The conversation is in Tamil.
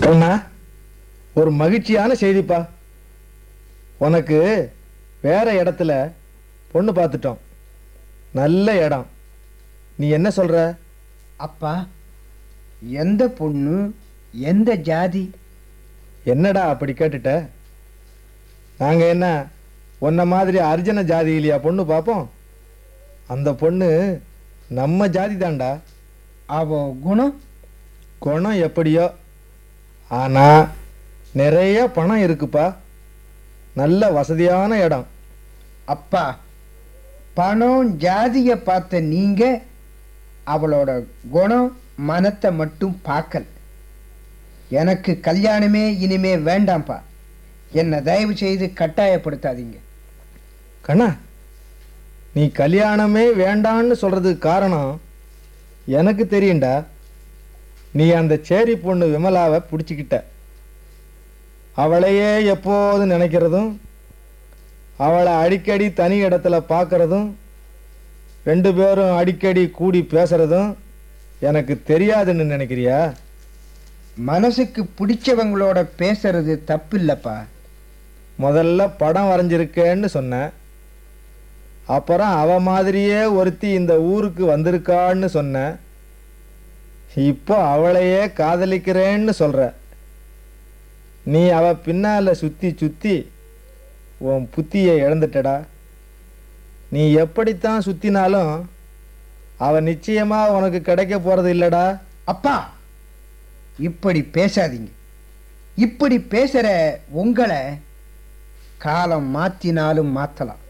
அண்ணா ஒரு மகிழ்ச்சியான செய்திப்பா உனக்கு வேற இடத்துல பொண்ணு பார்த்துட்டோம் நல்ல இடம் நீ என்ன சொல்ற அப்பா எந்த பொண்ணு எந்த ஜாதி என்னடா அப்படி கேட்டுட்ட நாங்க என்ன உன்ன மாதிரி அர்ஜுன ஜாதி இல்லையா பொண்ணு பார்ப்போம் அந்த பொண்ணு நம்ம ஜாதி தான்டா அவ குணம் குணம் எப்படியோ ஆனா நிறைய பணம் இருக்குப்பா நல்ல வசதியான இடம் அப்பா பணம் ஜாதியை பார்த்த நீங்க அவளோட குணம் மனத்தை மட்டும் பார்க்கல எனக்கு கல்யாணமே இனிமே வேண்டாம்ப்பா என்னை தயவு செய்து கட்டாயப்படுத்தாதீங்க கண்ணா நீ கல்யாணமே வேண்டான்னு சொல்றதுக்கு காரணம் எனக்கு தெரியும்டா நீ அந்த சேரி பொண்ணு விமலாவை பிடிச்சிக்கிட்ட அவளையே எப்போதும் நினைக்கிறதும் அவளை அடிக்கடி தனி இடத்துல பார்க்கறதும் ரெண்டு பேரும் அடிக்கடி கூடி பேசுறதும் எனக்கு தெரியாதுன்னு நினைக்கிறியா மனசுக்கு பிடிச்சவங்களோட பேசுறது தப்பில்லப்பா முதல்ல படம் வரைஞ்சிருக்கேன்னு சொன்னேன் அப்புறம் அவ மாதிரியே ஒருத்தி இந்த ஊருக்கு வந்திருக்கான்னு சொன்னேன் இப்போ அவளையே காதலிக்கிறேன்னு சொல்ற நீ அவ பின்னால சுத்தி சுத்தி உன் புத்தியை இழந்துட்டடா நீ எப்படித்தான் சுத்தினாலும் அவ நிச்சயமா உனக்கு கிடைக்க போறது இல்லடா அப்பா இப்படி பேசாதீங்க இப்படி பேசுற உங்களை காலம் மாத்தினாலும் மாத்தலாம்